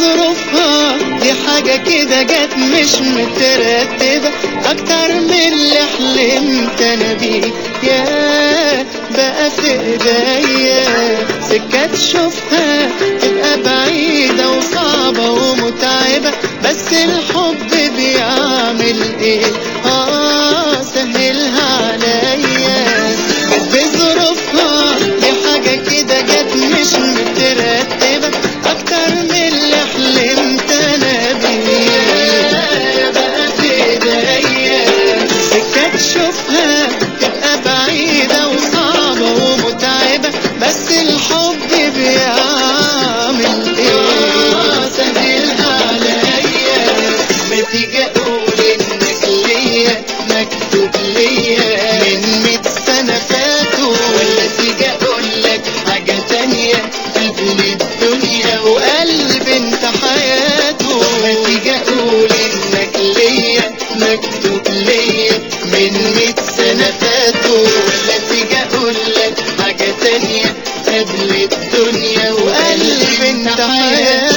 بظروفها دي حاجة كده جت مش مترتبة أكتر من اللي حلمت أنا بيه يا بقى في إيديا سكة تشوفها تبقى بعيدة وصعبة ومتعبة بس الحب بيعمل إيه آه سهلها عليا بظروفها دي حاجة كده جت مش مترتبة أكتر من اللي حلمت أنا بيه بقى في إيديا سكة تشوفها تبقى بعيدة وصعبة ومتعبة بس الحب بيعمل إيه سهلها عليا ما تيجي أقول إنك ليا مكتوب ليا من ميت سنة فاتوا ولا تيجي أقول لك حاجة تانية قبل الدنيا وقلب انت حياته ما تيجي أقول إنك ليا مكتوب ليا من ميت سنة فاتوا ولا تيجي أقول لك حاجة تانية قبل الدنيا وقلب انت حياته